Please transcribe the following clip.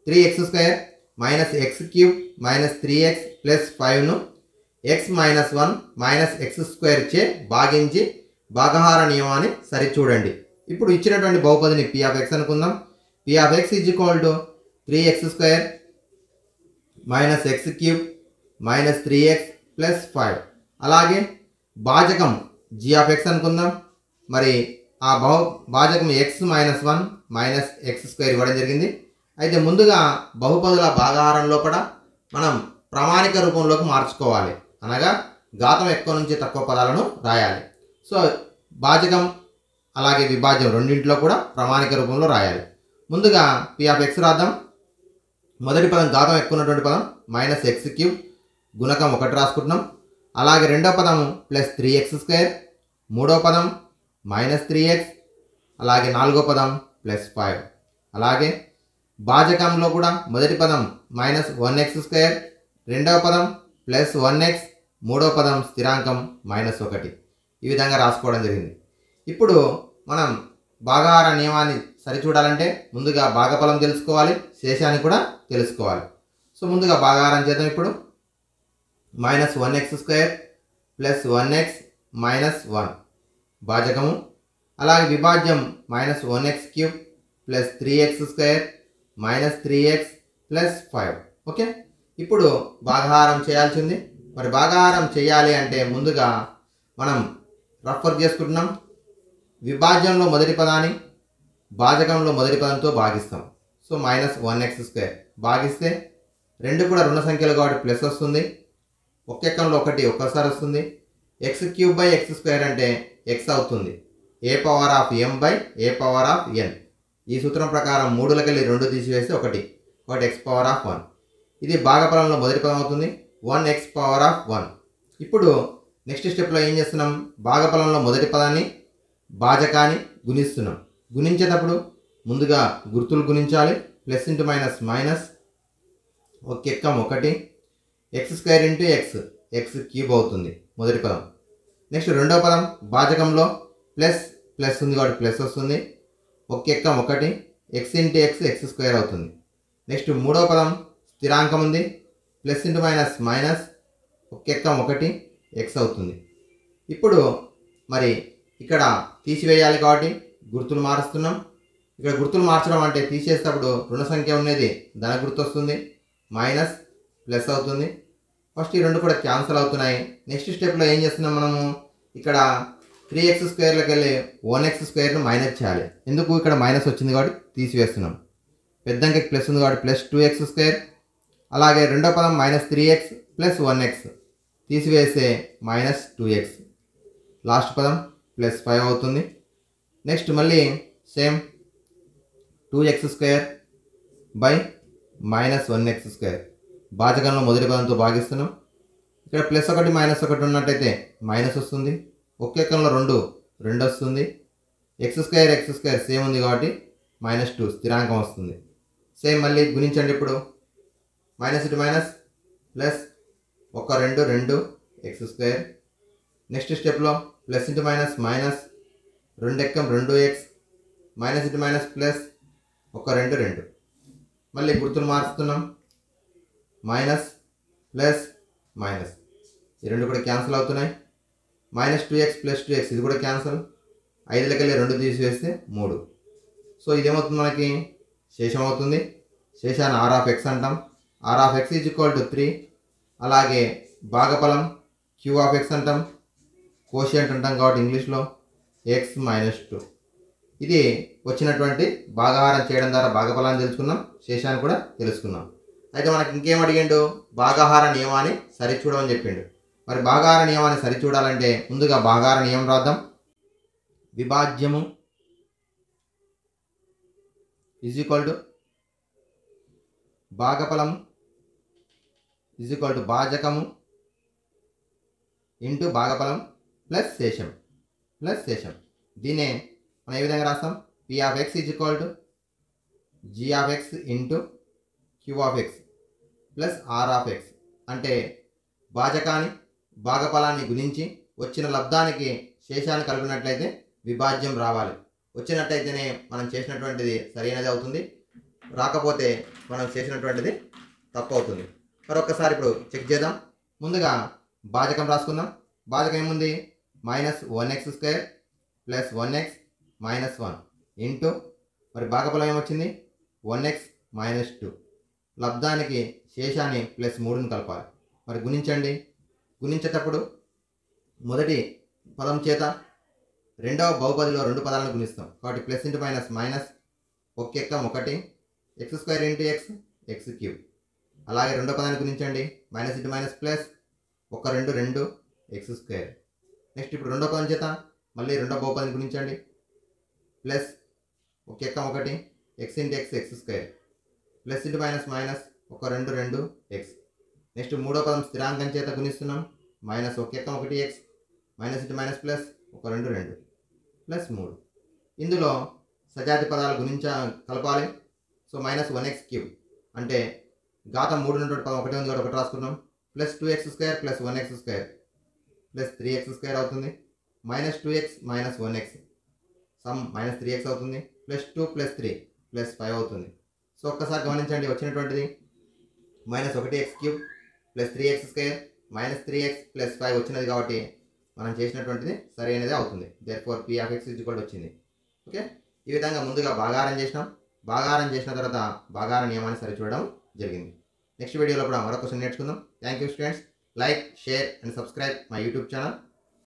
three x square minus x cube minus three x plus ఫైవ్ను x minus one minus x square చే భాగించి భాగహార నియమాన్ని సరిచూడండి ఇప్పుడు ఇచ్చినటువంటి బహుపదిని పి ఆఫ్ ఎక్స్ అనుకుందాం p of x is equal to three x square minus x cube minus three x plus five అలాగే భాజకం జీ ఆఫ్ ఎక్స్ అనుకుందాం మరి ఆ బహు భాజకం x minus one minus x square ఇవ్వడం జరిగింది అయితే ముందుగా బహుపదుల భాగాహారం లోపల మనం ప్రామాణిక రూపంలోకి మార్చుకోవాలి అనగా ఘాతం ఎక్కువ నుంచి తక్కువ పదాలను రాయాలి సో భాజకం అలాగే విభాజ్యం రెండింటిలో కూడా ప్రామాణిక రూపంలో రాయాలి ముందుగా పి ఆఫ్ ఎక్స్ రాద్దాం మొదటి పదం ఘాతం ఎక్కువ ఉన్నటువంటి పదం మైనస్ ఎక్స్ క్యూబ్ గుణకం ఒకటి రాసుకుంటున్నాం అలాగే రెండో పదం ప్లస్ త్రీ ఎక్స్ స్క్వేర్ మూడో పదం మైనస్ త్రీ ఎక్స్ అలాగే నాలుగో పదం ప్లస్ ఫైవ్ అలాగే భాజకంలో కూడా మొదటి పదం మైనస్ వన్ ఎక్స్ స్క్వేర్ రెండవ పదం ప్లస్ వన్ ఎక్స్ మూడో పదం స్థిరాంకం మైనస్ ఒకటి ఈ విధంగా రాసుకోవడం జరిగింది ఇప్పుడు మనం భాగాహార నియమాన్ని సరిచూడాలంటే ముందుగా భాగఫలం తెలుసుకోవాలి శేషాన్ని కూడా తెలుసుకోవాలి సో ముందుగా భాగాహారం చేద్దాం ఇప్పుడు minus one x square plus one x minus one భాజకము అలాగే విభాజ్యం minus one x cube plus three x square minus three x plus five okay ఇప్పుడు భాగాహారం చేయాల్సింది మరి భాగాహారం చేయాలి అంటే ముందుగా మనం రఫ్ వర్క్ చేసుకుంటున్నాం విభాజ్యంలో మొదటి పదాన్ని భాజకంలో మొదటి పదంతో భాగిస్తాం so minus one x square భాగిస్తే రెండు కూడా రుణ సంఖ్యలు కాబట్టి ప్లస్ వస్తుంది ఒక్కెక్కంలో ఒకటి ఒక్కసారి వస్తుంది x cube by x square అంటే ఎక్స్ అవుతుంది a power of m by a power of n ఈ సూత్రం ప్రకారం మూడులకెళ్ళి రెండు తీసివేస్తే ఒకటి ఒకటి ఎక్స్ పవర్ ఆఫ్ వన్ ఇది భాగఫలంలో మొదటి పదం అవుతుంది one x power of one ఇప్పుడు నెక్స్ట్ స్టెప్లో ఏం చేస్తున్నాం భాగఫలంలో మొదటి పదాన్ని భాజకాన్ని గుణిస్తున్నాం గుణించేటప్పుడు ముందుగా గుర్తులు గుణించాలి ప్లస్ ఇంటూ మైనస్ మైనస్ ఒక ఎక్కం ఒకటి x square into x x cube అవుతుంది మొదటి పదం నెక్స్ట్ రెండవ పదం భాజకంలో ప్లస్ ప్లస్ ఉంది కాబట్టి ప్లస్ వస్తుంది ఒక ఎక్కం ఒకటి x into x x square అవుతుంది నెక్స్ట్ మూడవ పదం స్థిరాంకం ఉంది ప్లస్ ఇంటూ మైనస్ మైనస్ ఒక ఎక్కం ఒకటి ఎక్స్ అవుతుంది ఇప్పుడు మరి ఇక్కడ తీసివేయాలి కాబట్టి గుర్తులు మారుస్తున్నాం ఇక్కడ గుర్తులు మార్చడం అంటే తీసేటప్పుడు రుణ సంఖ్య ఉన్నది ధన గుర్తు వస్తుంది మైనస్ ప్లస్ అవుతుంది ఫస్ట్ ఈ రెండు కూడా క్యాన్సిల్ అవుతున్నాయి నెక్స్ట్ స్టెప్లో ఏం చేస్తున్నాం మనము ఇక్కడ త్రీ ఎక్స్ స్క్వేర్లోకి వెళ్ళి వన్ ఎక్స్ స్క్వేర్ను మైనస్ చేయాలి ఎందుకు ఇక్కడ మైనస్ వచ్చింది కాబట్టి తీసివేస్తున్నాం పెద్ద అంకెకి ప్లస్ ఉంది కాబట్టి ప్లస్ టూ ఎక్స్ స్క్వేర్ అలాగే రెండో పదం minus three x plus one x తీసివేస్తే మైనస్ టూ ఎక్స్ లాస్ట్ పదం ప్లస్ ఫైవ్ అవుతుంది నెక్స్ట్ మళ్ళీ same two x square by minus one x square భాజకంలో మొదటి పదంతో భాగిస్తున్నాం ఇక్కడ ప్లస్ ఒకటి మైనస్ ఒకటి ఉన్నట్టయితే మైనస్ వస్తుంది ఒకే కంలో రెండు రెండు వస్తుంది x square x square same ఉంది కాబట్టి మైనస్ టూ స్థిరాంకం వస్తుంది సేమ్ మళ్ళీ గుణించండి ఇప్పుడు మైనస్ ఇటు మైనస్ ప్లస్ ఒక రెండు రెండు ఎక్స్ స్క్వేర్ నెక్స్ట్ స్టెప్లో ప్లస్ ఇంటూ మైనస్ మైనస్ రెండు ఎక్కం రెండు x minus into minus plus ఒక రెండు రెండు మళ్ళీ గుర్తులు మారుస్తున్నాం మైనస్ ప్లస్ మైనస్ ఈ రెండు కూడా క్యాన్సిల్ అవుతున్నాయి minus two x plus two x ఇది కూడా క్యాన్సిల్ ఐదులకెళ్ళి రెండు తీసివేస్తే మూడు సో ఇదేమవుతుంది మనకి శేషం అవుతుంది శేషాన్ని ఆర్ ఆఫ్ ఎక్స్ అంటాం r of x is equal to three అలాగే భాగఫలం క్యూ ఆఫ్ ఎక్స్ అంటాం కోషియంట్ అంటాం కాబట్టి ఇంగ్లీష్లో ఎక్స్ మైనస్ టూ ఇది వచ్చినటువంటి భాగాహారం చేయడం ద్వారా భాగఫలాన్ని తెలుసుకున్నాం శేషాన్ని కూడా తెలుసుకున్నాం అయితే మనకి ఇంకేం అడిగిండు భాగాహార నియమాన్ని సరిచూడమని చెప్పిండు మరి భాగాహార నియమాన్ని సరిచూడాలంటే ముందుగా భాగాహార నియమం రాద్దాం విభాజ్యము ఈజ్ ఈక్వల్ టు భాగఫలం ఈజ్ ఈక్వల్ టు భాజకము ఇంటూ భాగఫలం ప్లస్ శేషం ప్లస్ శేషం దీన్నే మనం ఏ విధంగా రాస్తాం p of x is equal to g of x into q of x plus r of x అంటే భాజకాన్ని భాగఫలాన్ని గుణించి వచ్చిన లబ్ధానికి శేషాన్ని కలిపినట్లయితే విభాజ్యం రావాలి వచ్చినట్టయితేనే మనం చేసినటువంటిది సరైనది అవుతుంది రాకపోతే మనం చేసినటువంటిది తప్పు అవుతుంది మరొకసారి ఇప్పుడు చెక్ చేద్దాం ముందుగా భాజకం రాసుకుందాం భాజకం ఏముంది minus one x square plus one x minus one into మరి భాగఫలం ఏమొచ్చింది వన్ ఎక్స్ మైనస్ టూ లబ్ధానికి శేషాన్ని ప్లస్ మూడుని కలపాలి మరి గుణించండి గుణించేటప్పుడు మొదటి పదం చేత రెండవ బహుపదిలో రెండు పదాలను గుణిస్తాం కాబట్టి ప్లస్ ఇంటూ మైనస్ మైనస్ ఒక ఎక్కం ఒకటి x square into x x cube అలాగే రెండో పదాన్ని గుణించండి మైనస్ ఇంటూ మైనస్ ప్లస్ ఒక రెండు రెండు ఎక్స్ స్క్వేర్ నెక్స్ట్ ఇప్పుడు రెండో పదం చేత మళ్ళీ రెండో బహుపదిని గుణించండి ప్లస్ ఒక ఎక్కం ఒకటి x into x x square plus into minus minus ఒక రెండు రెండు ఎక్స్ నెక్స్ట్ మూడో పదం స్థిరాంకం చేత గుణిస్తున్నాం మైనస్ ఒక ఎక్కం ఒకటి x minus into minus plus ఒక రెండు రెండు ప్లస్ మూడు ఇందులో సజాతి పదాలు గుణించ కలపాలి so minus one x cube అంటే ఘాతం మూడు నుండి పదం ఒకటి ఉంది కాబట్టి ఒకటి రాసుకున్నాం plus two x square plus one x square plus three x square అవుతుంది minus two x minus one x sum minus three x అవుతుంది plus two plus three plus five అవుతుంది సో ఒక్కసారి గమనించండి వచ్చినటువంటిది మైనస్ ఒకటి x cube plus three x square minus three x plus five వచ్చినది కాబట్టి మనం చేసినటువంటిది సరైనదే అవుతుంది therefore p of x కూడా వచ్చింది ఓకే ఈ విధంగా ముందుగా భాగారం చేసినాం భాగారం చేసిన తర్వాత భాగార నియమాన్ని సరిచూడడం జరిగింది నెక్స్ట్ వీడియోలో కూడా మరొక క్వశ్చన్ నేర్చుకుందాం thank you students like share and subscribe my YouTube channel